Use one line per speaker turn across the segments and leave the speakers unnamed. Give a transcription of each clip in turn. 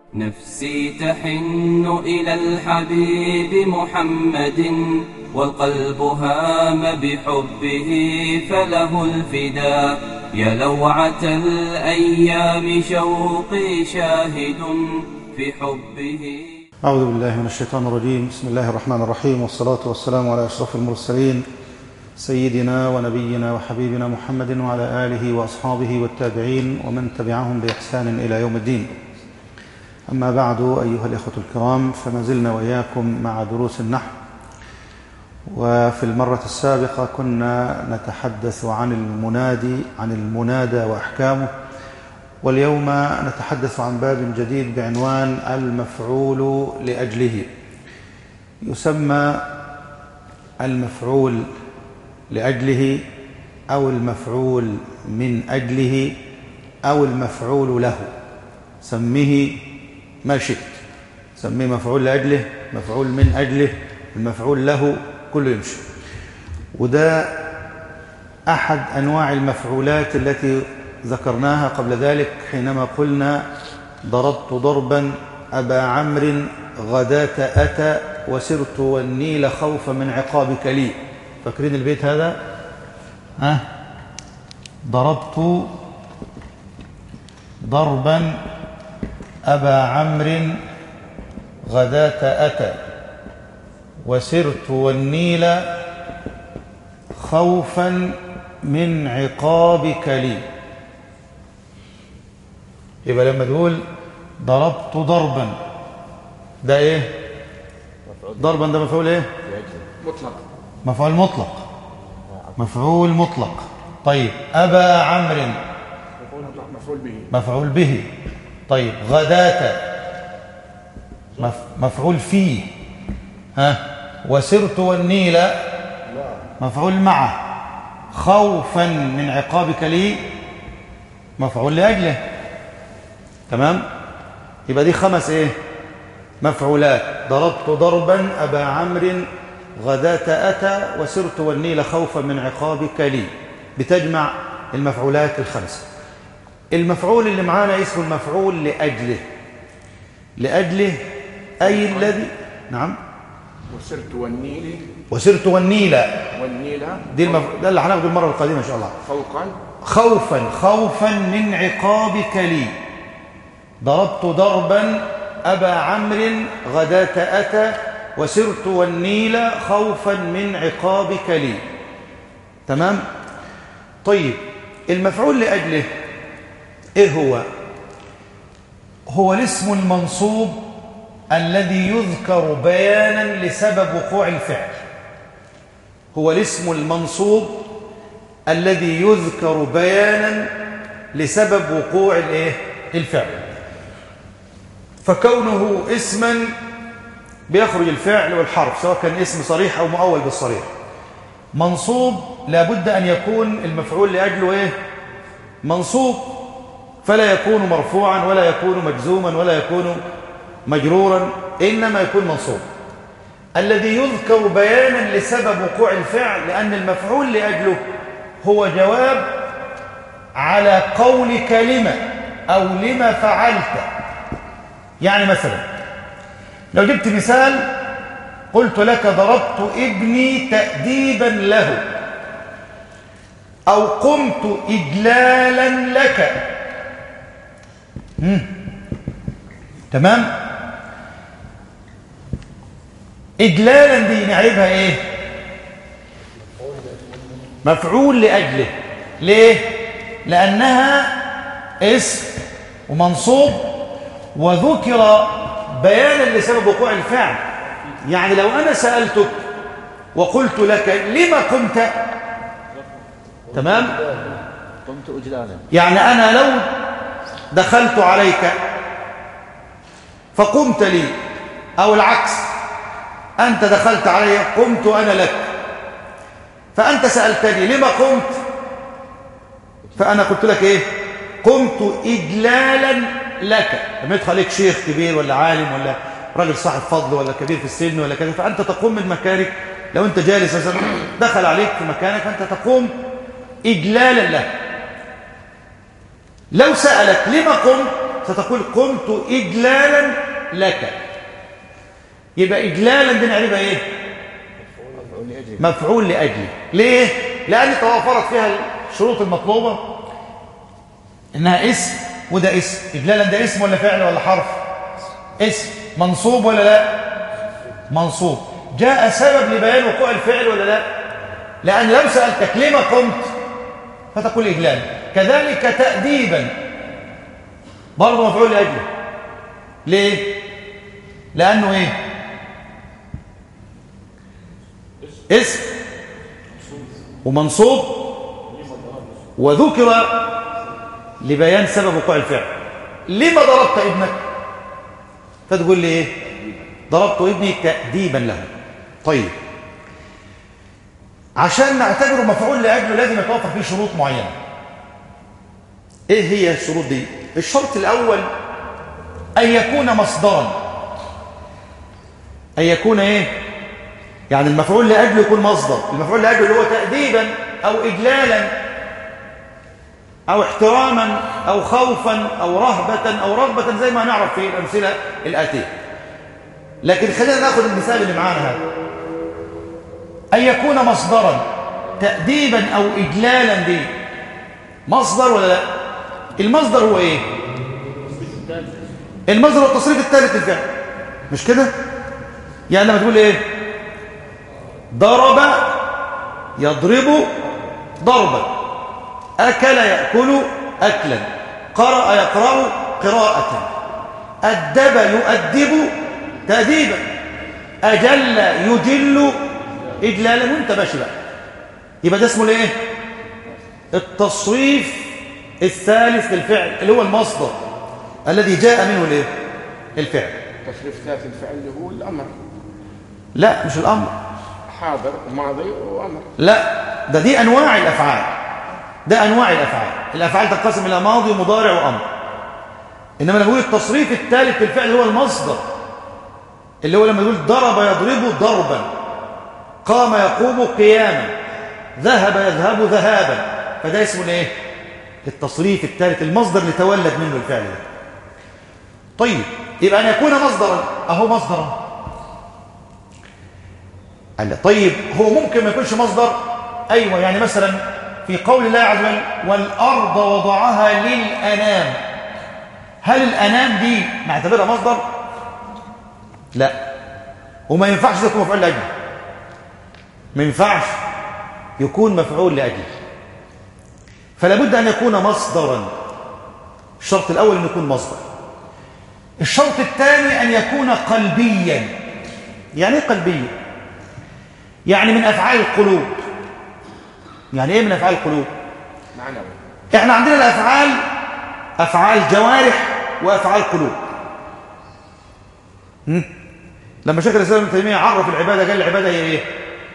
نفسي تحن إلى الحبيب محمد والقلب هام بحبه فله الفداء يا لوعة الأيام شوقي شاهد في حبه
أعوذ بالله من الشيطان الرجيم بسم الله الرحمن الرحيم والصلاة والسلام على أشرف المرسلين سيدنا ونبينا وحبيبنا محمد وعلى آله وأصحابه والتابعين ومن تبعهم بإحسان إلى يوم الدين أما بعد أيها الإخوة الكرام فما زلنا وإياكم مع دروس النحو وفي المرة السابقة كنا نتحدث عن المنادي عن المنادى وأحكامه واليوم نتحدث عن باب جديد بعنوان المفعول لأجله يسمى المفعول لأجله أو المفعول من أجله أو المفعول له سميه ما شئت سميه مفعول لأجله مفعول من أجله المفعول له كله يمشي وده أحد أنواع المفعولات التي ذكرناها قبل ذلك حينما قلنا ضربت ضربا أبا عمرو غداة أتى وسرت والنيل خوفا من عقابك لي فاكرين البيت هذا ها ضربت ضربا أبا عمرو غداة أتى وسرت والنيل خوفا من عقابك لي يبقى لما تقول ضربت ضربا ده ايه ضربا ده مفعول ايه
مطلق
مفعول مطلق مفعول مطلق طيب أبا عمرو
مفعول به
مفعول به طيب غداة مف مفعول فيه ها وسرت والنيل مفعول معه خوفا من عقابك لي مفعول لأجله تمام يبقى دي خمس ايه مفعولات ضربت ضربا أبا عمرو غداة أتى وسرت والنيل خوفا من عقابك لي بتجمع المفعولات الخمسة المفعول اللي معانا اسمه المفعول لأجله لأجله أي الذي نعم
وسرت والنيل
وسرت والنيل
والنيل
دي المف... ده اللي هناخده المرة القادمة إن شاء الله
فوقا
خوفا خوفا من عقابك لي ضربت ضربا أبا عمرو غداة أتى وسرت والنيل خوفا من عقابك لي تمام طيب المفعول لأجله إيه هو هو الاسم المنصوب الذي يذكر بيانا لسبب وقوع الفعل هو الاسم المنصوب الذي يذكر بيانا لسبب وقوع الايه الفعل فكونه اسما بيخرج الفعل والحرف سواء كان اسم صريح او مؤول بالصريح منصوب لابد ان يكون المفعول لاجله ايه منصوب فلا يكون مرفوعا ولا يكون مجزوما ولا يكون مجرورا انما يكون منصوب الذي يذكر بيانا لسبب وقوع الفعل لان المفعول لاجله هو جواب على قول كلمة أو لما فعلت يعني مثلا لو جبت مثال قلت لك ضربت ابني تأديبا له أو قمت إجلالا لك مم. تمام إجلالا دي نعرفها إيه مفعول لأجله ليه؟ لأنها اسم ومنصوب وذكر بيانا لسبب وقوع الفعل يعني لو أنا سألتك وقلت لك لما قمت تمام؟
قمت أجلالا
يعني أنا لو دخلت عليك فقمت لي أو العكس أنت دخلت علي قمت أنا لك فأنت سألتني لما قمت فأنا قلت لك إيه قمت إجلالا لك لما يدخل عليك شيخ كبير ولا عالم ولا راجل صاحب فضل ولا كبير في السن ولا كذا فأنت تقوم من مكانك لو أنت جالس مثلا دخل عليك في مكانك فأنت تقوم إجلالا له لو سألك لما قمت ستقول قمت إجلالا لك يبقى إجلالا دي نعرفها إيه
مفعول لأجل
مفعول لأجله ليه؟ لأن توافرت فيها الشروط المطلوبة إنها اسم وده اسم إجلالا ده اسم ولا فعل ولا حرف اسم منصوب ولا لا منصوب جاء سبب لبيان وقوع الفعل ولا لا لأن لو سألتك لما قمت فتقول إجلالا كذلك تأديبا برضه مفعول لأجله ليه؟ لأنه إيه؟ اسم ومنصوب وذكر لبيان سبب وقوع الفعل لما ضربت ابنك فتقول لي ايه ضربت ابني تأديبا له طيب عشان نعتبره مفعول لأجله لازم يتوفر فيه شروط معينة ايه هي الشروط دي الشرط الأول أن يكون مصدرا أن يكون ايه يعني المفعول لأجله يكون مصدر المفعول لأجله اللي هو تأديبا أو إجلالا أو احتراما أو خوفا أو رهبة أو رغبة زي ما نعرف في الأمثلة الآتية لكن خلينا ناخد المثال اللي معانا هذا أن يكون مصدرا تأديبا أو إجلالا دي مصدر ولا لا المصدر هو إيه المصدر هو التصريف الثالث للفعل مش كده يعني لما تقول إيه ضرب يضرب ضربا أكل يأكل أكلا قرأ يقرأ قراءة أدب يؤدب تأديبا أجل يجل إجلالا وانت ماشي بقى يبقى ده اسمه الايه التصريف الثالث للفعل اللي هو المصدر الذي جاء منه الايه الفعل
تصريف ذات الفعل اللي هو الأمر
لا مش الأمر
حاضر وماضي وأمر
لا ده دي أنواع الأفعال ده أنواع الأفعال الأفعال تنقسم إلى ماضي ومضارع وأمر إنما نقول التصريف الثالث للفعل هو المصدر اللي هو لما يقول ضرب يضرب ضربا قام يقوم قياما ذهب يذهب ذهابا فده اسمه الايه التصريف الثالث المصدر اللي تولد منه الفعل ده طيب يبقى ان يكون مصدرا اهو مصدرا قال طيب هو ممكن ما يكونش مصدر ايوه يعني مثلا في قول الله عز وجل والارض وضعها للانام هل الانام دي نعتبرها مصدر لا وما ينفعش يكون مفعول لاجله ما ينفعش يكون مفعول لاجله فلا بد ان يكون مصدرا الشرط الاول ان يكون مصدر الشرط الثاني ان يكون قلبيا يعني ايه قلبيا يعني من افعال القلوب يعني ايه من افعال القلوب
معنوي
احنا عندنا الافعال افعال جوارح وافعال قلوب هم؟ لما شيخ الاسلام ابن تيميه عرف العباده قال العباده هي ايه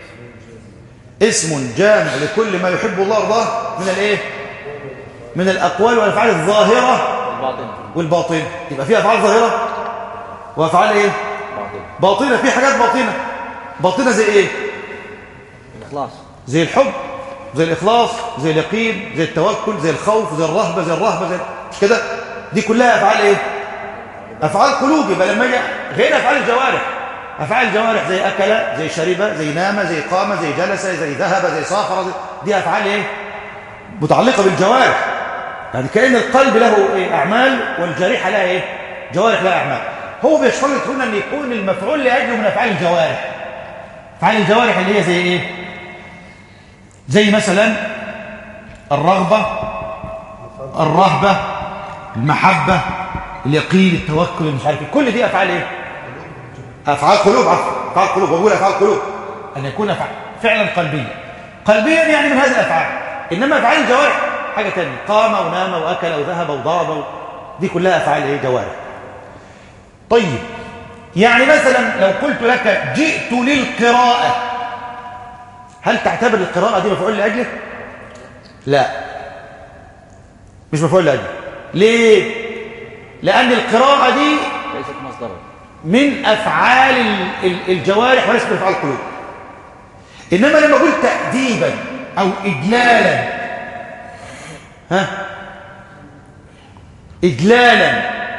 اسم جامع لكل ما يحب الله ويرضاه من الايه من الاقوال والافعال الظاهره
الباطن
والباطنه يبقى في افعال ظاهره وافعال ايه
باطن
باطنه في حاجات باطنه باطنه زي ايه
الإخلاص
زي الحب زي الإخلاص زي اليقين زي التوكل زي الخوف زي الرهبة زي الرهبة زي مش كده دي كلها أفعال إيه أفعال قلوب يبقى لما يجي غير أفعال الجوارح أفعال الجوارح زي أكل زي شرب زي نام زي قام زي جلس زي ذهب زي سافر زي دي أفعال إيه متعلقة بالجوارح يعني كأن القلب له إيه؟ أعمال والجريحة لها إيه جوارح لها أعمال هو بيشترط هنا أن يكون المفعول لأجله من أفعال الجوارح أفعال الجوارح اللي هي زي إيه زي مثلا الرغبة الرهبة المحبة اليقين التوكل مش عارف إيه. كل دي أفعال إيه أفعال قلوب عفوا أفعال قلوب بقول أفعال قلوب أن يكون أفعال فعلا قلبيا قلبيا يعني من هذه الأفعال إنما أفعال الجوارح حاجة تانية قام ونام وأكل وذهب وضرب و... دي كلها أفعال إيه جوارح طيب يعني مثلا لو قلت لك جئت للقراءة هل تعتبر القراءة دي مفعول لأجله؟ لا مش مفعول لأجله ليه؟ لأن القراءة دي
ليست مصدرا
من أفعال ال- ال- الجوارح وليس من أفعال القلوب إنما لما قلت تأديبا أو إجلالا ها إجلالا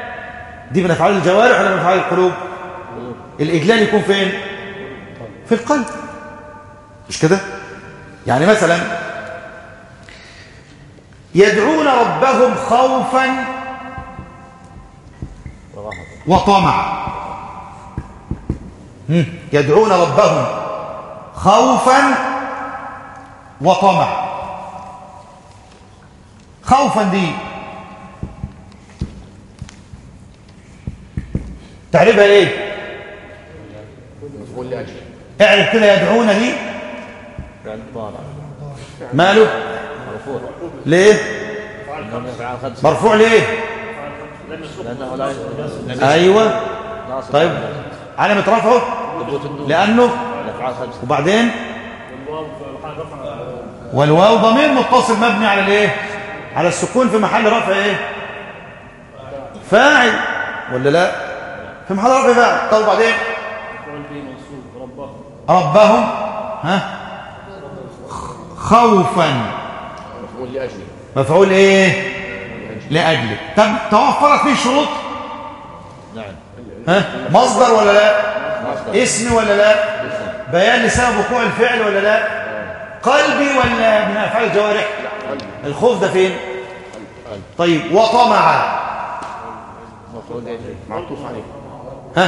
دي من افعال الجوارح ولا من افعال القلوب الاجلال يكون فين في القلب مش كده يعني مثلا يدعون ربهم خوفا وطمعا هم، يدعون ربهم خوفا وطمعا خوفا دي تعرفها ايه
مفعول لاجل
اعرف كده يدعون دي
فعل طالع
ماله
مرفوع
ليه
لأنه يفعل خمسة
مرفوع ليه
لأنه لا لم
ايوه
ناصب
طيب علامه رفعه
ثبوت النون
لانه
الأفعال خمسة
وبعدين والواو ضمير متصل مبني على الايه على السكون في محل رفع ايه فاعل ولا لا في محل رفع فاعل طب وبعدين ربهم ها خوفا
مفعول لاجله
مفعول ايه لاجله طب توفرت فيه شروط
نعم
ها مصدر ولا لا
مصدر
اسم ولا لا بيان لسبب وقوع الفعل ولا لا قلبي ولا من افعال الجوارح الخوف ده فين طيب وطمع
مفعول إيه
معطوف عليه
ها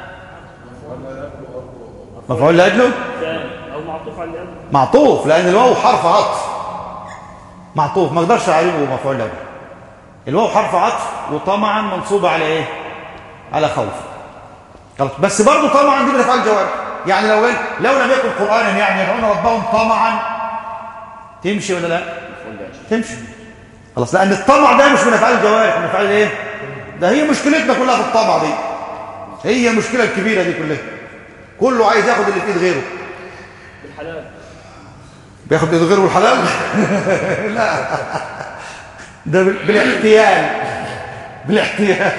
مفعول لاجله
أو معطوف على الأمر
معطوف لان الواو حرف عطف معطوف ما اقدرش اعرفه مفعول لاجله الواو حرف عطف وطمعا منصوبه على ايه على خوف خلاص بس برضه طمعا دي من افعال الجوارح يعني لو لو لم يكن قرانا يعني يدعون ربهم طمعا تمشي ولا لا
مفعول لاجله
تمشي خلاص لان الطمع ده مش من افعال الجوارح من افعال ايه ده هي مشكلتنا كلها في الطمع دي هي المشكله الكبيره دي كلها كله عايز ياخد اللي في ايد غيره
بالحلال
بياخد ايد غيره الحلال لا ده بال- بالاحتيال بالاحتيال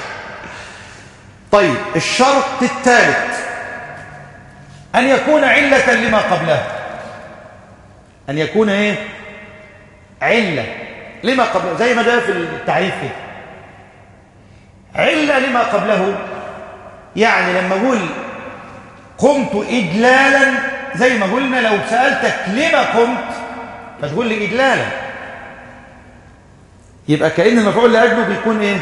طيب الشرط الثالث أن يكون علة لما قبله أن يكون إيه علة لما قبله زي ما ده في التعريف كده علة لما قبله يعني لما أقول قمت إجلالا زي ما قلنا لو سألتك لما قمت فتقول لي إجلالا يبقى كأن المفعول لأجله بيكون إيه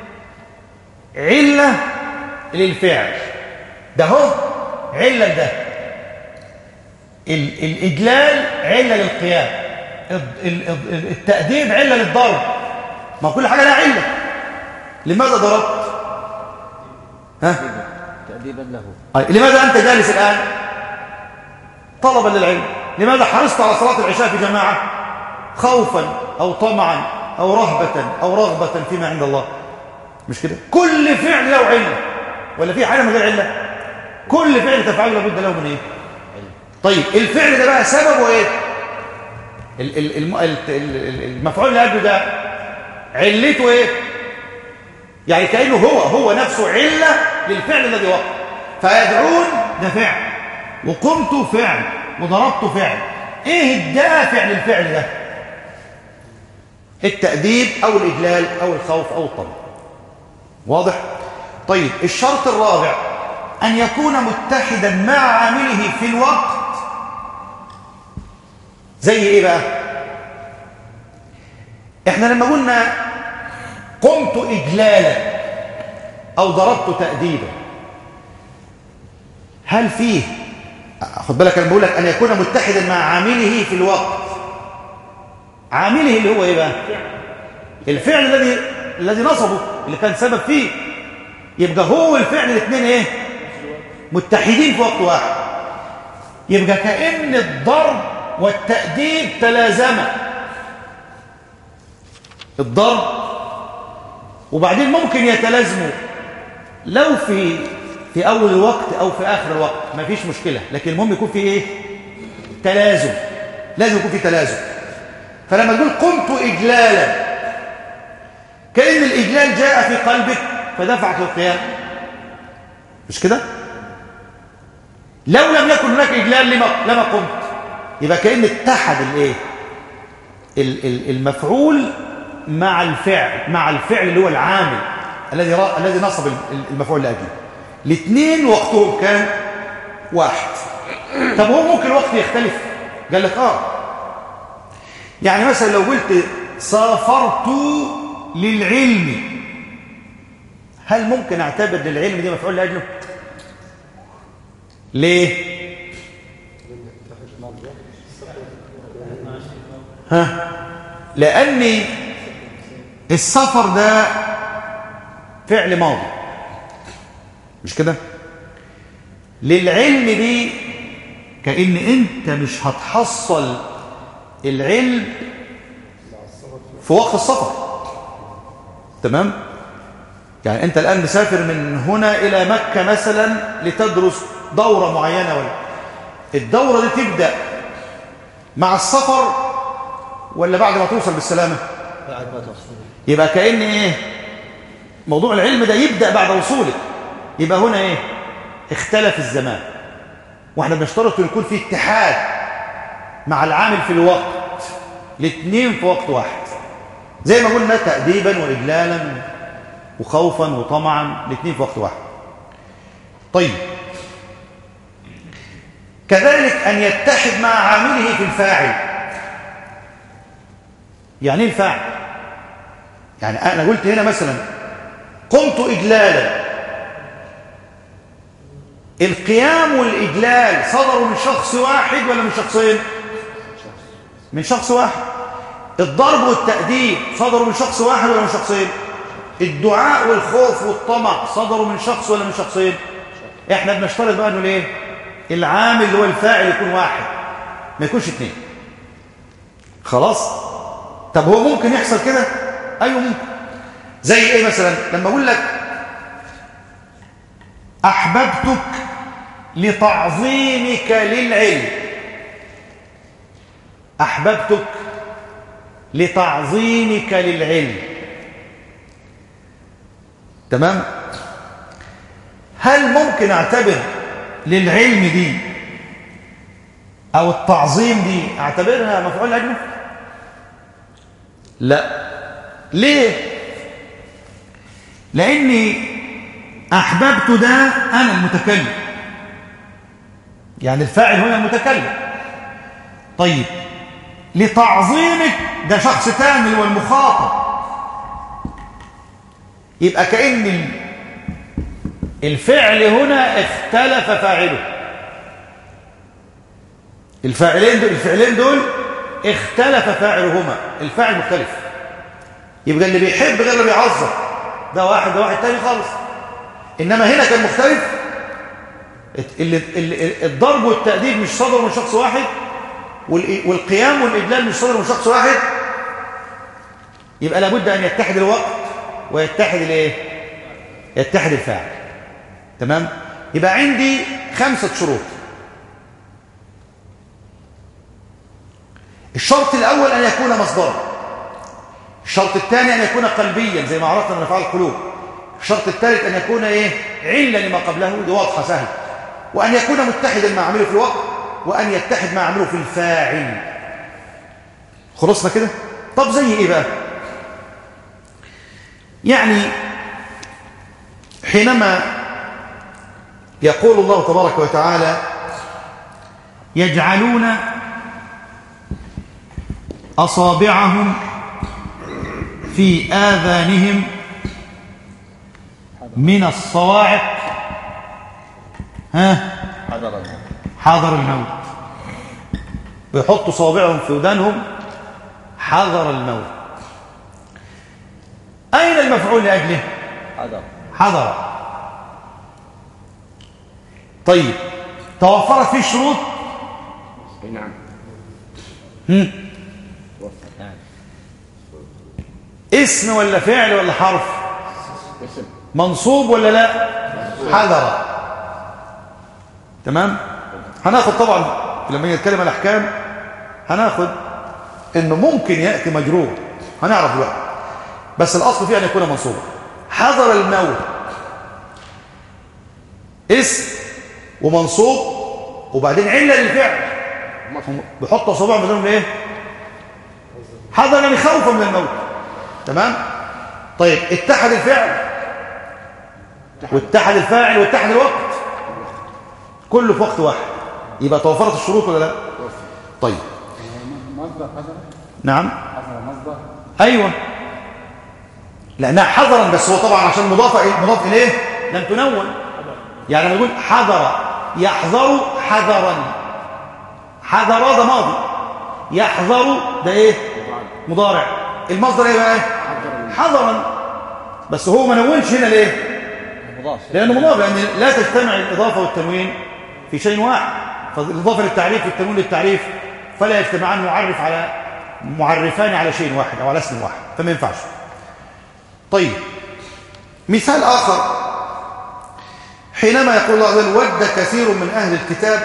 علة للفعل ده هو علة ده ال- الإجلال علة للقيام الض- ال- ال- التأديب علة للضرب ما كل حاجة لها علة لماذا ضربت ها
تأديبا له
أي. لماذا أنت جالس الآن طلبا للعلم لماذا حرصت على صلاة العشاء في جماعة خوفا أو طمعا أو رهبة أو رغبة فيما عند الله مش كده كل فعل له علة ولا في حاجة من غير علة كل فعل تفعله لابد له من إيه طيب الفعل ده بقى سببه إيه ال- ال- الم- ال- ال- المفعول اللي قبله ده علته إيه يعني كأنه هو هو نفسه علة للفعل الذي وقع فيدعون ده فعل وقمت فعل وضربت فعل ايه الدافع للفعل ده التأديب او الإجلال او الخوف او الطمع واضح طيب الشرط الرابع أن يكون متحدا مع عامله في الوقت زي ايه بقى احنا لما قلنا قمت إجلالا أو ضربت تأديبا هل فيه خد بالك أنا بقول لك أن يكون متحدا مع عامله في الوقت عامله اللي هو إيه بقى الفعل الذي الذي نصبه اللي كان سبب فيه يبقى هو الفعل الاثنين إيه متحدين في وقت واحد يبقى كأن الضرب والتأديب تلازما الضرب وبعدين ممكن يتلازموا لو في في اول الوقت او في اخر الوقت ما فيش مشكله لكن المهم يكون في ايه تلازم لازم يكون في تلازم فلما تقول قمت اجلالا كان الاجلال جاء في قلبك فدفعك للقيام مش كده لو لم يكن هناك اجلال لما لما قمت يبقى كان اتحد الايه ال- ال- المفعول مع الفعل مع الفعل اللي هو العامل الذي را... الذي نصب المفعول لاجله الاثنين وقتهم كان واحد طب هو ممكن الوقت يختلف قال لك اه يعني مثلا لو قلت سافرت للعلم هل ممكن اعتبر للعلم دي مفعول لاجله ليه ها لان السفر ده فعل ماضي مش كده للعلم دي كأن انت مش هتحصل العلم في وقت السفر تمام يعني انت الآن مسافر من هنا إلى مكة مثلا لتدرس دورة معينة ولا الدورة دي تبدأ مع السفر ولا بعد ما توصل بالسلامة
بعد ما تصل
يبقى كأن ايه موضوع العلم ده يبدأ بعد وصولك يبقى هنا ايه اختلف الزمان واحنا بنشترط ان يكون في اتحاد مع العامل في الوقت الاثنين في وقت واحد زي ما قلنا تأديبا وإجلالا وخوفا وطمعا الاثنين في وقت واحد طيب كذلك أن يتحد مع عامله في الفاعل يعني ايه الفاعل يعني أنا قلت هنا مثلا قمت إجلالا القيام والإجلال صدروا من شخص واحد ولا من شخصين من شخص واحد الضرب والتأديب صدروا من شخص واحد ولا من شخصين الدعاء والخوف والطمع صدروا من شخص ولا من شخصين احنا بنشترط بقى انه ليه العامل اللي هو الفاعل يكون واحد ما يكونش اثنين خلاص طب هو ممكن يحصل كده ايوه ممكن زي ايه مثلا لما اقول لك احببتك لتعظيمك للعلم احببتك لتعظيمك للعلم تمام هل ممكن اعتبر للعلم دي او التعظيم دي اعتبرها مفعول اجنبي لا ليه لاني احببت ده انا المتكلم يعني الفاعل هنا المتكلم طيب لتعظيمك ده شخص ثاني هو المخاطب يبقى كأن الفعل هنا اختلف فاعله الفاعلين دول الفعلين دول اختلف فاعلهما الفاعل مختلف يبقى اللي بيحب غير اللي بيعظم ده واحد ده واحد تاني خالص انما هنا كان مختلف اللي اللي الضرب والتأديب مش صدر من شخص واحد والقيام والإدلال مش صدر من شخص واحد يبقى لابد أن يتحد الوقت ويتحد الايه يتحد الفاعل تمام يبقى عندي خمسة شروط الشرط الأول أن يكون مصدرا الشرط الثاني أن يكون قلبيا زي ما عرفنا من أفعال القلوب الشرط الثالث أن يكون إيه علة لما قبله دي واضحة سهل وأن يكون متحدا مع عمله في الوقت وأن يتحد مع عمله في الفاعل خلصنا كده طب زي إيه بقى يعني حينما يقول الله تبارك وتعالى يجعلون أصابعهم في آذانهم من الصواعق ها
حضر الموت
حضر الموت بيحطوا صوابعهم في ودانهم حضر الموت أين المفعول لأجله
حضر
حضر طيب توفرت فيه شروط
اي نعم
هم؟
نعم
اسم ولا فعل ولا حرف
اسم
منصوب ولا لا حضر تمام هناخد طبعا لما نتكلم عن الاحكام هناخد انه ممكن ياتي مجرور هنعرف دلوقتي بس الاصل فيه ان يكون منصوبا حضر الموت اسم ومنصوب وبعدين عله للفعل هم بيحطوا اصابعهم بدونهم ايه حضر يعني خوفا من الموت تمام طيب اتحد الفعل واتحد الفاعل واتحد الوقت كله في وقت واحد يبقى توفرت الشروط ولا لا طيب
مصدر حضر
نعم
حضر مصدر
ايوه لانها حضرا بس هو طبعا عشان مضاف إيه؟ مضاف اليه لم تنون يعني لما نقول حضر يحذر حذرا حذر ده ماضي يحذر ده ايه مضارع المصدر ايه بقى حذرا بس هو ما نونش هنا ليه
مضاف
لانه مضاف لان لا تجتمع الاضافه والتنوين في شيء واحد فالاضافه للتعريف والتنوين للتعريف فلا يجتمعان معرف على معرفان على شيء واحد او على اسم واحد فما ينفعش طيب مثال اخر حينما يقول الله عز وجل ود كثير من اهل الكتاب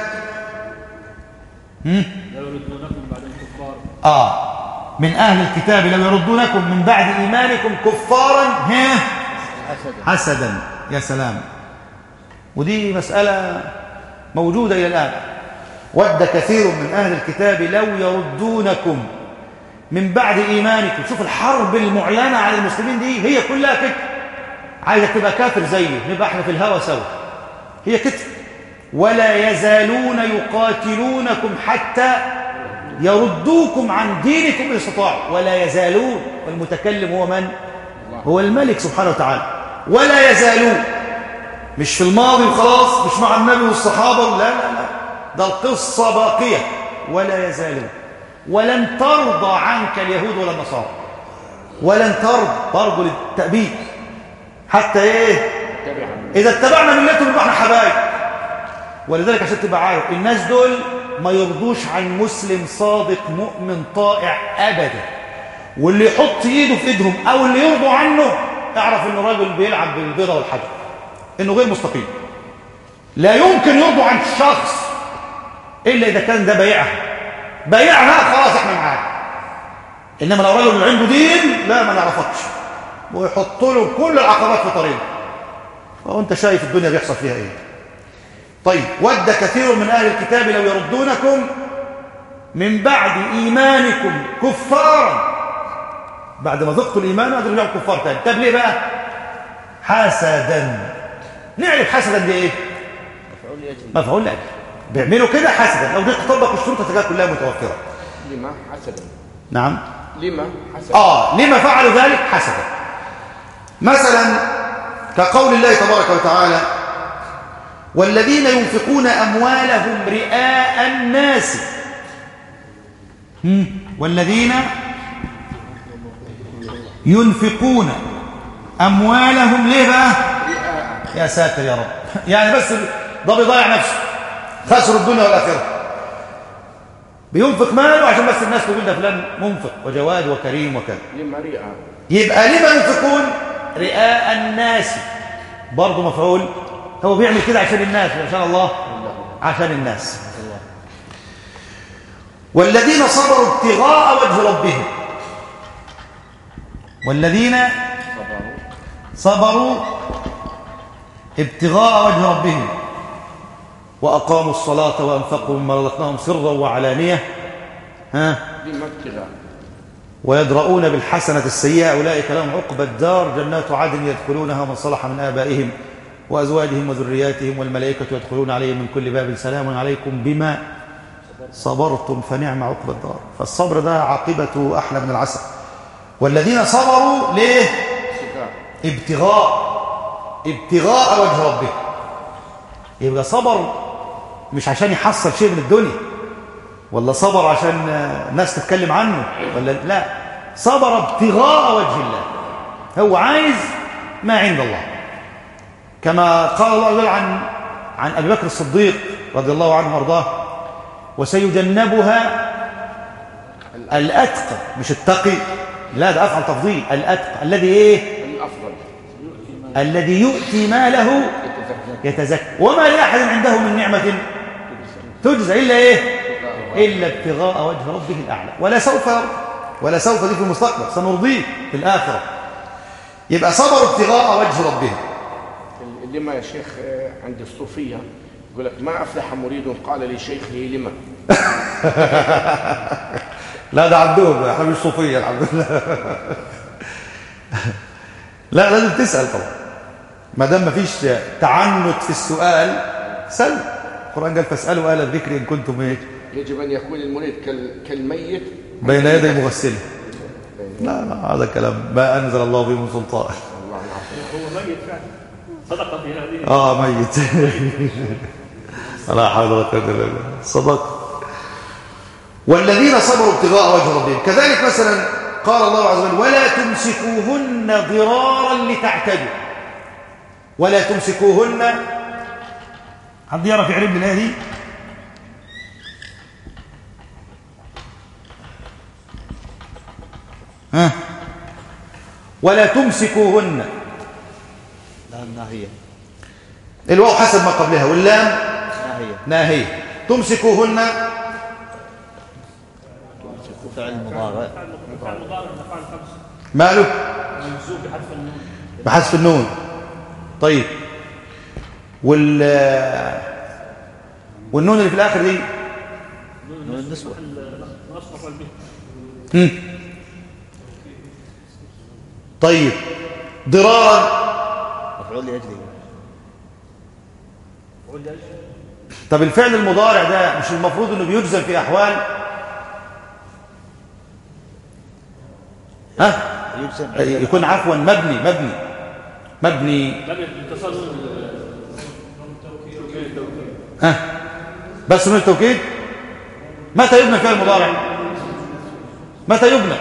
هم؟
لا يردونكم بعد الكفار
اه من اهل الكتاب لو يردونكم من بعد ايمانكم كفارا ها حسدا يا سلام ودي مسألة موجودة إلى الآن ود كثير من أهل الكتاب لو يردونكم من بعد إيمانكم شوف الحرب المعلنة على المسلمين دي هي كلها كده عايزك تبقى كافر زيه نبقى احنا في الهوى سوا هي كده ولا يزالون يقاتلونكم حتى يردوكم عن دينكم إن استطاعوا ولا يزالون والمتكلم هو من؟ هو الملك سبحانه وتعالى ولا يزالون مش في الماضي وخلاص مش مع النبي والصحابة لا لا لا ده القصة باقية ولا يزالون ولن ترضى عنك اليهود ولا النصارى ولن ترضى برضه للتأبيد حتى ايه
تبعا
إذا اتبعنا ملتهم يبقى احنا حبايب ولذلك عشان تبقى عارف الناس دول ما يرضوش عن مسلم صادق مؤمن طائع أبدا واللي يحط ايده في ايدهم او اللي يرضوا عنه اعرف انه راجل بيلعب بالبيضة والحجر انه غير مستقيم لا يمكن يرضوا عن شخص الا اذا كان ده بايعها بايعها خلاص احنا معاه انما لو راجل عنده دين لا ما نعرفكش ويحط له كل العقبات في طريقه وانت شايف الدنيا بيحصل فيها ايه طيب ود كثير من اهل الكتاب لو يردونكم من بعد ايمانكم كفارا بعد ما ذقتوا الايمان قدروا يرجعوا كفار تاني طب ليه بقى حسدا نعرف حسدا دي ايه
مفعول لأجل
مفعول لاجل بيعملوا كده حسدا لو جيت تطبق الشروط هتلاقيها كلها متوفره
لما حسدا
نعم
لما حسدا
اه لما فعلوا ذلك حسدا مثلا كقول الله تبارك وتعالى والذين ينفقون اموالهم رئاء الناس هم، والذين ينفقون اموالهم ليه بقى يا ساتر يا رب يعني بس ده بيضيع نفسه خسر الدنيا والاخره بينفق ماله عشان بس الناس تقول ده فلان منفق وجواد وكريم وكذا
لما رئة
يبقى لما ينفقون رئاء الناس برضه مفعول هو بيعمل كده عشان الناس مش عشان الله عشان الناس والذين صبروا ابتغاء وجه ربهم والذين صبروا ابتغاء وجه ربهم وأقاموا الصلاة وأنفقوا مما رزقناهم سرا وعلانية ها
لما ابتغاء
ويدرؤون بالحسنة السيئة أولئك لهم عقبى الدار جنات عدن يدخلونها من صلح من آبائهم وأزواجهم وذرياتهم والملائكة يدخلون عليهم من كل باب سلام عليكم بما صبرتم فنعم عقبى الدار فالصبر ده عاقبته أحلى من العسل والذين صبروا ليه
ابتغاء
ابتغاء ابتغاء وجه ربه يبقى صبر مش عشان يحصل شيء من الدنيا ولا صبر عشان الناس تتكلم عنه ولا لا صبر ابتغاء وجه الله هو عايز ما عند الله كما قال الله عز وجل عن عن ابي بكر الصديق رضي الله عنه وارضاه وسيجنبها الاتقى مش التقي لا ده افعل تفضيل الاتقى الذي ايه
الأفضل
الذي يؤتي ماله يتزكى وما لاحد عنده من نعمه تجزى الا ايه الا ابتغاء وجه ربه الاعلى ولا سوف يرضى ولا سوف دي في المستقبل سنرضيه في الاخره يبقى صبر ابتغاء وجه ربهم
لما يا شيخ آه، عند الصوفية يقول لك ما أفلح مريد قال لشيخه لما
لا ده عندهم احنا مش صوفيه الحمد لله لا لازم تسال طبعا ما دام مفيش تعنت في السؤال سل القرآن قال فاسألوا أهل الذكر إن كنتم إيه
يجب أن يكون المريد كال- كالميت
بين يدي مغسله لا لا هذا كلام ما أنزل الله به من سلطان
هو ميت فعلا صدقة في هذه
آه ميت لا حول ولا قوة إلا بالله صدق والذين صبروا ابتغاء وجه ربهم كذلك مثلا قال الله عز وجل ولا تمسكوهن ضرارا لتعتدوا ولا تمسكوهن حد يعرف يعرف لي الآية دي ها ولا تمسكوهن
لا ناهية
الواو حسب ما قبلها واللام
ناهية
ناهية تمسكوهن
فعل مضارع
فعل مضارع فعل خمس
ماله
منسوب بحذف النون
بحذف النون طيب وال والنون اللي في الاخر دي
نون النسوة
نص مفعول به
هم. طيب ضرارا
مفعول لأجله
وعود أجل
طب الفعل المضارع ده مش المفروض انه بيجزم في احوال ها
يجزم
يكون عفوا مبني مبني مبني
لم يتصل
ها بس من التوكيد متى يبنى فعل المضارع متى يبنى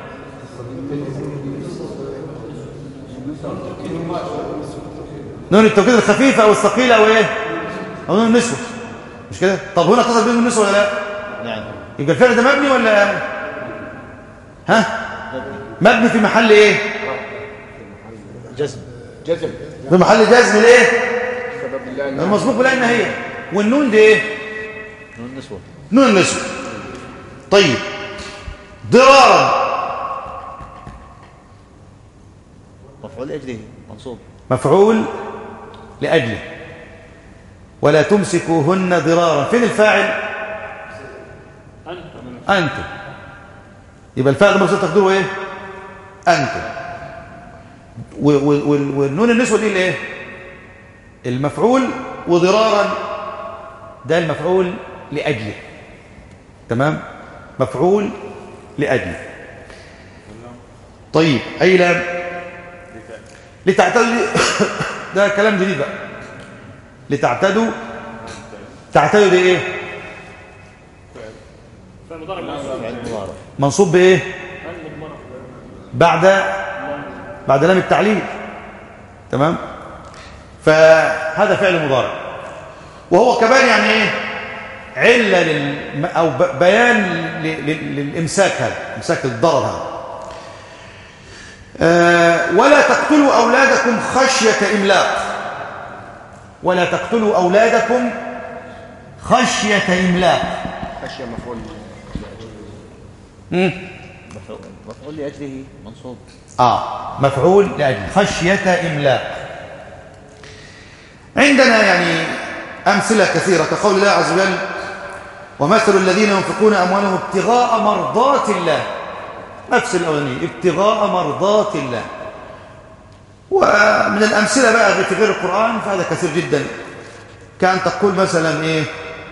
نون التوكيد الخفيفة أو الثقيلة أو إيه أو نون النسوة مش كده طب هنا اتصل بين النسوة ولا لا
نعم
يبقى الفعل ده مبني ولا ها
مبني
مبني في محل إيه
جزم
جزم
في محل جزم ليه
سبب الله أنه
المسبوق بلا إن هي والنون دي إيه
نون النسوة
نون النسوة طيب ضرارا
مفعول لأجله منصوب
مفعول لأجله ولا تمسكوهن ضرارا فين الفاعل
أنت
أنتم يبقى الفاعل ده مرسول تقديره إيه أنتم و- و- وال- والنون النسوة دي اللي إيه المفعول وضرارا ده المفعول لأجله تمام مفعول لأجله طيب أي لام لتعتدوا ده كلام جديد بقى لتعتدوا تعتدوا دي ايه
فعل مضارع منصوب
فعل مضارع
منصوب بايه
أن مضمرة
بعد بعد لام التعليل تمام فهذا فعل مضارع وهو كمان يعني ايه علة لل او ب- بيان ل- ل- للامساك هذا امساك الضرر هذا آه، ولا تقتلوا اولادكم خشية املاق ولا تقتلوا اولادكم خشية املاق
خشية مفعول
مم.
مفعول مفعول لأجله منصوب
آه مفعول لأجل خشية إملاق عندنا يعني أمثلة كثيرة كقول الله عز وجل ومثل الذين ينفقون أموالهم ابتغاء مرضات الله نفس الأولانية ابتغاء مرضات الله ومن الأمثلة بقى في غير القرآن فهذا كثير جدا كان تقول مثلا إيه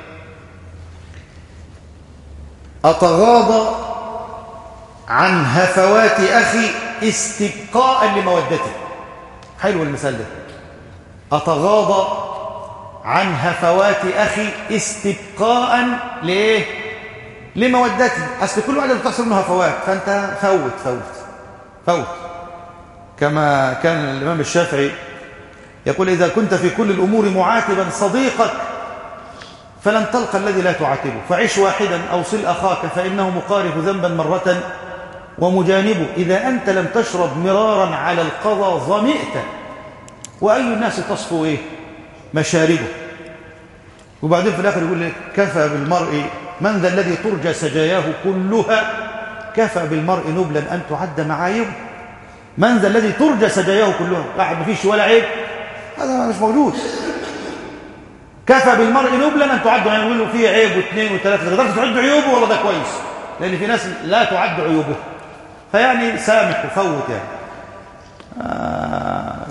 أتغاضى عن هفوات أخي استبقاء لمودته حلو المثال ده أتغاضى عن هفوات أخي استبقاء لإيه؟ لمودته أصل كل واحد بتحصل منه هفوات فأنت فوت فوت فوت كما كان الإمام الشافعي يقول إذا كنت في كل الأمور معاتبا صديقك فلن تلقى الذي لا تعاتبه فعش واحدا أو صل أخاك فإنه مقارف ذنبا مرة ومجانبه إذا أنت لم تشرب مرارا على القضى ظمئت وأي الناس تصفو إيه مشاربه وبعدين في الآخر يقول لك كفى بالمرء من ذا الذي ترجى سجاياه كلها كفى بالمرء نبلا أن تعد معايبه من ذا الذي ترجى سجاياه كلها قاعد ما فيش ولا عيب هذا مش موجود كفى بالمرء نبلا ان تعد يعني يقول له فيه عيب واثنين وثلاثه تقدرش تعد عيوبه والله ده كويس لان في ناس لا تعد عيوبه فيعني سامح وفوت يعني آه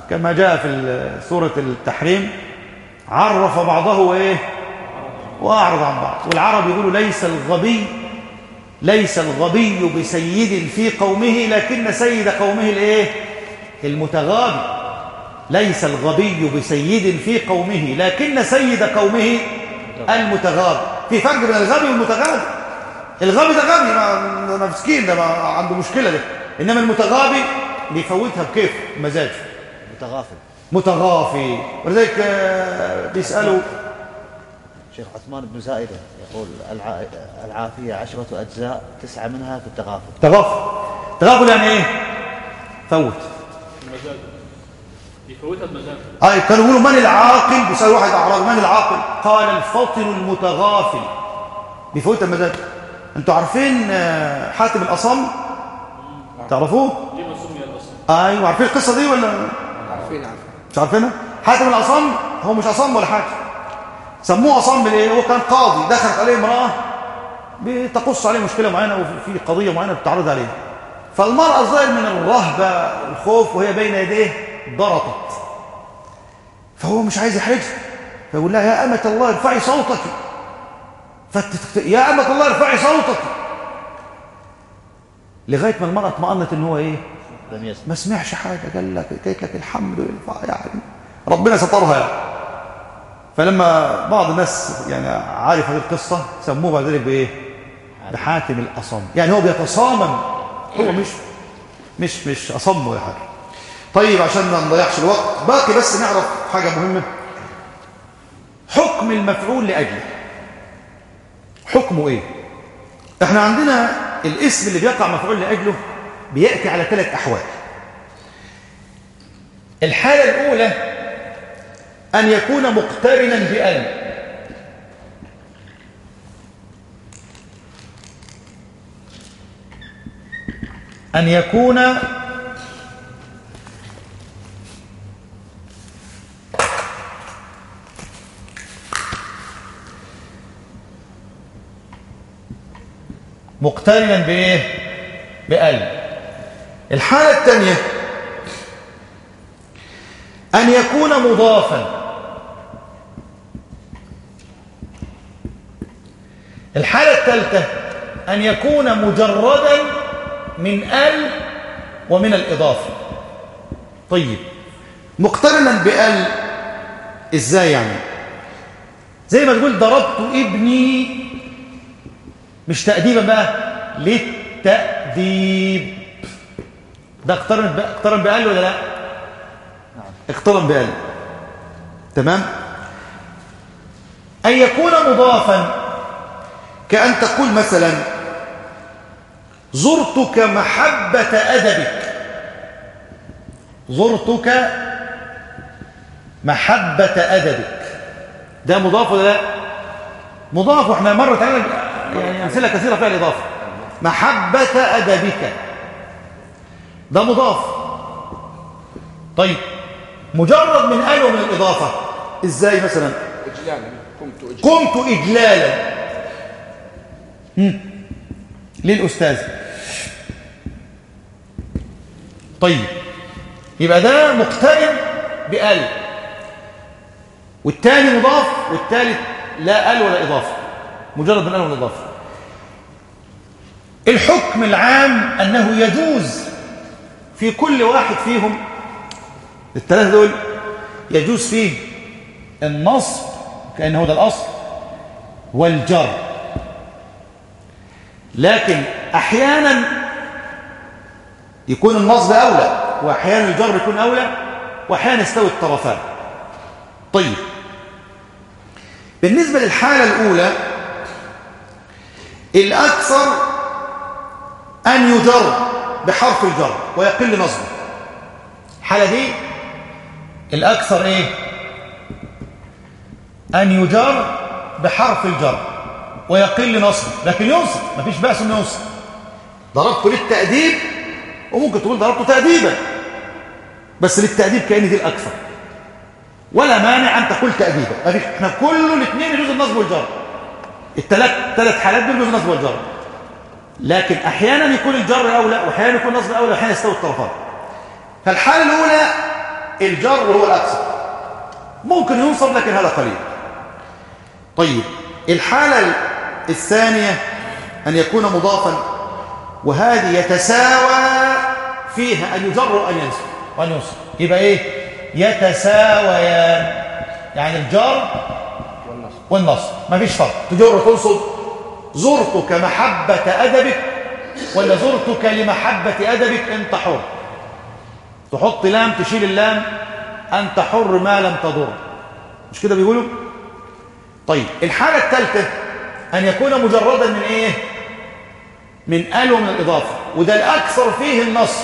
كما جاء في ال- سورة التحريم عرف بعضه وإيه وأعرض عن بعض والعرب يقولوا ليس الغبي ليس الغبي بسيد في قومه لكن سيد قومه الايه المتغابي ليس الغبي بسيد في قومه لكن سيد قومه المتغابي في فرق بين الغبي والمتغابي الغبي ده غبي ما ما مسكين ده ما عنده مشكله ده انما المتغابي بيفوتها بكيف مزاجه
متغافل
متغافي ولذلك آه، بيسالوا
شيخ عثمان بن زائدة يقول الع... العافية عشرة أجزاء تسعة منها في التغافل
تغافل تغافل يعني ايه فوت
المزاج يفوتها بمزاج
آه كانوا يقولوا من العاقل بيسأل واحد أعراب من العاقل قال الفطن المتغافل بيفوت المزاج انتوا عارفين آه، حاتم الأصم تعرفوه
لما سمي الاصل
ايوه عارفين القصة دي ولا
عارفين عارفين
مش عارفينها حاتم الأصم هو مش أصم ولا حاجة سموه أصم ليه هو كان قاضي دخلت عليه امرأة بتقص عليه مشكلة معينة وفي قضية معينة بتعرض عليه فالمرأة الظاهر من الرهبة والخوف وهي بين يديه ضرطت فهو مش عايز يحرجها فيقول لها يا أمة الله ارفعي صوتك فت... يا أمة الله ارفعي صوتك لغاية ما المرأة اطمأنت ان هو ايه
لم يسمع
ما سمعش حاجة قال لك قالت لك الحمد لله يعني ربنا سترها يعني فلما بعض الناس يعني عارف هذه القصة سموه بعد ذلك بإيه؟ بحاتم الأصم يعني هو بيتصامم هو مش مش مش أصم ولا حاجة طيب عشان ما نضيعش الوقت باقي بس نعرف حاجة مهمة حكم المفعول لأجله حكمه إيه؟ احنا عندنا الاسم اللي بيقع مفعول لأجله بيأتي على ثلاث أحوال الحالة الأولى أن يكون مقترنا بأل أن يكون مقترنا بإيه؟ بأل الحالة الثانية أن يكون مضافا الحالة الثالثة أن يكون مجردا من ال ومن الإضافة طيب مقترنا بال إزاي يعني زي ما تقول ضربت ابني مش تأديبا بقى للتأديب ده اقترن ب... اقترن بال ولا لا اقترن بال تمام أن يكون مضافا كأن تقول مثلا زرتك محبة أدبك زرتك محبة أدبك ده مضاف ولا لا مضاف واحنا مرت علينا يعني أمثلة كثيرة فيها الإضافة محبة أدبك ده مضاف طيب مجرد من ال ومن الإضافة إزاي مثلا
إجلالا قمت إجلالا
قمت إجلالا هم. للأستاذ طيب يبقى ده مقترن بال والتاني مضاف والتالت لا ال ولا إضافة مجرد من ال ولا إضافة الحكم العام أنه يجوز في كل واحد فيهم الثلاثة دول يجوز فيه النصب كأنه ده الأصل والجر لكن أحيانا يكون النصب أولى وأحيانا الجر يكون أولى وأحيانا يستوي الطرفان طيب بالنسبة للحالة الأولى الأكثر أن يجر بحرف الجر ويقل نصبه الحالة دي الأكثر إيه أن يجر بحرف الجر ويقل نصبه لكن ينصب مفيش بأس انه ينصب ضربته للتأديب وممكن تقول ضربته تأديبا بس للتأديب كأن دي الأكثر ولا مانع أن تقول تأديبا مفيش احنا كله الاثنين يجوز النصب والجر الثلاث ثلاث حالات دول يجوز النصب والجر لكن أحيانا يكون الجر أولى وأحيانا يكون النصب أولى وأحيانا يستوي الطرفان فالحالة الأولى الجر هو الأكثر ممكن ينصب لكن هذا قليل طيب الحالة الثانية أن يكون مضافا وهذه يتساوى فيها أن يجر وأن ينصب وأن ينصب يبقى إيه يتساويان يعني الجر والنصب ما فيش فرق تجر وتنصب زرتك محبة أدبك ولا زرتك لمحبة أدبك أنت حر تحط لام تشيل اللام أنت حر ما لم تضر مش كده بيقولوا طيب الحالة الثالثة أن يكون مجردا من إيه من ال ومن الإضافة وده الأكثر فيه النصب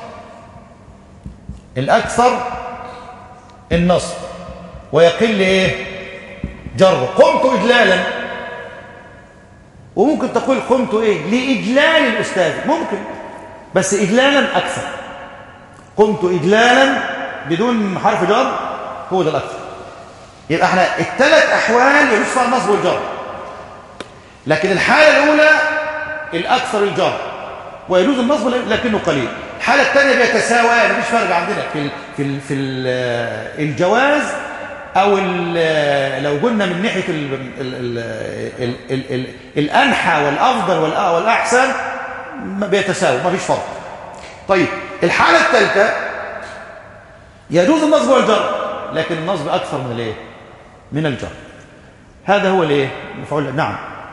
الأكثر النصب ويقل إيه جر قمت إجلالا وممكن تقول قمت إيه لإجلال الأستاذ ممكن بس إجلالا أكثر قمت إجلالا بدون حرف جر هو ده الأكثر يبقى احنا الثلاث أحوال يجوز فيها النصب والجر لكن الحالة الأولى الأكثر الجر ويجوز النصب لكنه قليل الحالة الثانية بيتساوى مفيش فرق عندنا في ال في ال في ال الجواز أو ال لو قلنا من ناحية ال ال ال ال ال ال الأنحى والأفضل والأحسن بيتساوى مفيش فرق طيب الحالة الثالثة يجوز النصب والجر لكن النصب أكثر من الايه من الجر هذا هو الايه مفعول نعم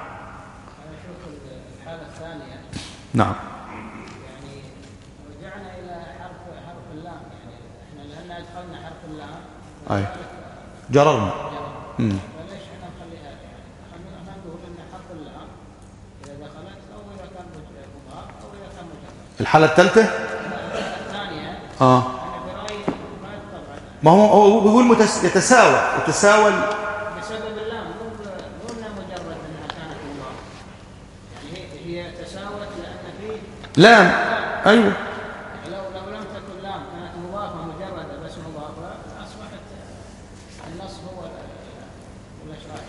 الحالة الثانية
نعم
يعني رجعنا إلى حرف حرف اللام يعني احنا لأن أدخلنا حرف اللام
أي جررنا مم.
فليش احنا نخليها يعني خلينا احنا نقول إن حرف اللام إذا دخلت أو إذا كان مضاف أو إذا كان مجرد
الحالة الثالثة
الحالة الثانية
اه
أنا برأيي ما طبعا
ما هو هو بيقول متس... يتساوى يتساوى ال-
بسبب اللام مو مو إنها مجرد أنها كانت مضاف يعني هي هي تساوت لأن فيه
لام ايوه
لو لو لم تكن لام كانت مضافة مجردة بس مضافة أصبحت النص هو ولا ايش رايك؟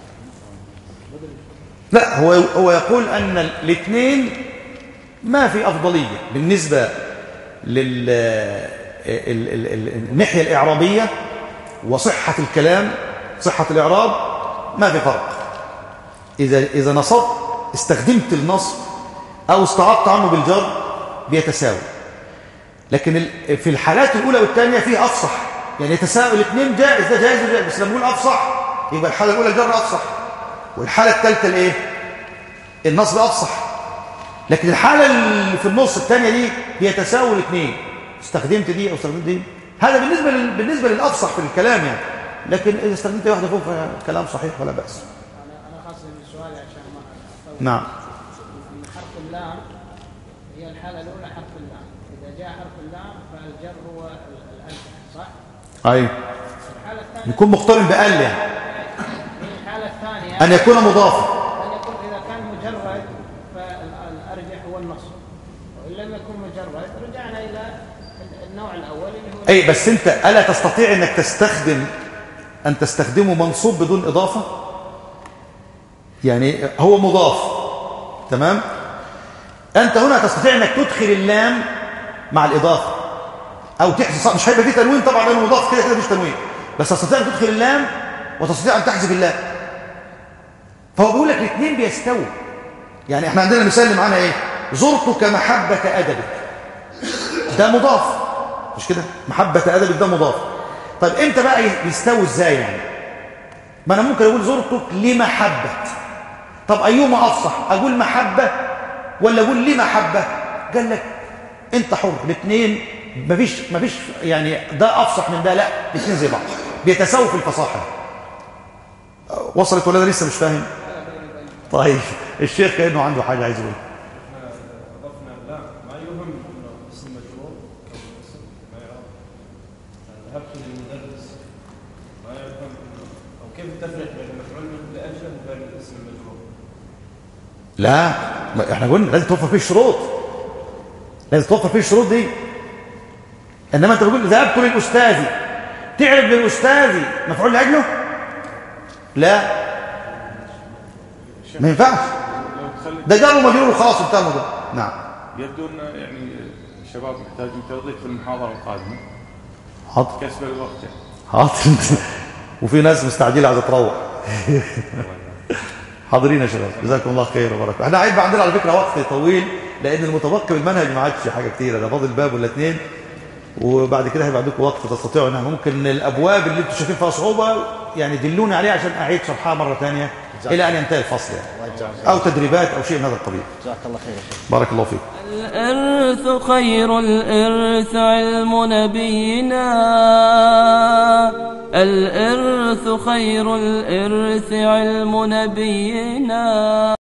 لا هو هو يقول ان الاثنين ما في افضليه بالنسبه لل ال- ال- ال- الناحيه الاعرابيه وصحه الكلام صحه الاعراب ما في فرق اذا اذا نصبت استخدمت النصب او استعضت عنه بالجر بيتساوي لكن ال- في الحالات الاولى والثانيه فيه افصح يعني يتساوي الاثنين جائز ده جائز وده جائز. بس لما نقول افصح يبقى الحاله الاولى الجر افصح والحاله الثالثه الايه النصب افصح لكن الحاله اللي في النص الثانيه دي بيتساوي الاثنين استخدمت دي او استخدمت دي هذا بالنسبه لل... بالنسبه للافصح في الكلام يعني لكن اذا استخدمت واحده فوق كلام صحيح ولا باس
انا انا خاصه بالسؤال عشان ما أطول.
نعم
ان حرف اللام هي الحاله الاولى حرف اللام اذا جاء حرف اللام فالجر هو ال- الالف صح؟
ايوه
الحاله الثانيه
يكون مقترن بال يعني
الحاله الثانيه
ان يكون مضافا
أن يكون إذا كان مجرد فالأرجح هو النصب وإن لم يكن مجرد رجعنا إلى النوع الأول اللي هو
اي بس انت الا تستطيع انك تستخدم ان تستخدمه منصوب بدون اضافه يعني هو مضاف تمام انت هنا تستطيع انك تدخل اللام مع الاضافه او تحذف مش هيبقى فيه تنوين طبعا لانه مضاف كده كده مفيش تنوين بس تستطيع ان تدخل اللام وتستطيع ان تحذف اللام فهو بيقول لك الاثنين بيستووا يعني احنا عندنا مثال اللي معانا ايه زرتك محبه ادبك ده مضاف مش كده محبة أدبك ده مضاف طيب امتى بقى يستوي ازاي يعني ما انا ممكن اقول زرتك لمحبة طب ايهما افصح اقول محبة ولا اقول لمحبة قال لك انت حر الاثنين مفيش مفيش يعني ده افصح من ده لا الاثنين زي بعض بيتساووا في الفصاحة وصلت ولا أنا لسه مش فاهم طيب الشيخ كأنه عنده حاجة عايز يقول
أضفنا لا ما يهم أنه اسم مجرور أو اسم ما يعرف ذهبت للمدرس ما يفهم أو كيف تفرق بين المفعول به لأجله وبين الاسم المجرور
لا ما احنا قلنا لازم توفر فيه الشروط لازم توفر فيه الشروط دي انما انت بتقول ذهبت للاستاذ تعرف للاستاذ مفعول لاجله لا ما ينفعش
لو تخلي
ده جار ومجرور وخلاص انتهى الموضوع نعم
يبدو ان يعني الشباب محتاجين توضيح في المحاضره القادمه
حاضر
كسب الوقت
حاضر وفي ناس مستعجله عايزه تروح حاضرين يا شباب جزاكم الله خير وبارك احنا هيبقى عندنا على فكره وقت طويل لان المتبقي بالمنهج ما عادش حاجه كتيره ده فاضل باب ولا اتنين وبعد كده هيبقى عندكم وقت تستطيعوا انها ممكن الابواب اللي انتم شايفين فيها صعوبه يعني دلوني عليها عشان اعيد شرحها مره ثانيه الى ان ينتهي الفصل يعني او تدريبات او شيء من هذا القبيل
جزاك الله خير يا شيخ
بارك الله فيك
الإرث خير الإرث علم نبينا الإرث خير الإرث علم نبينا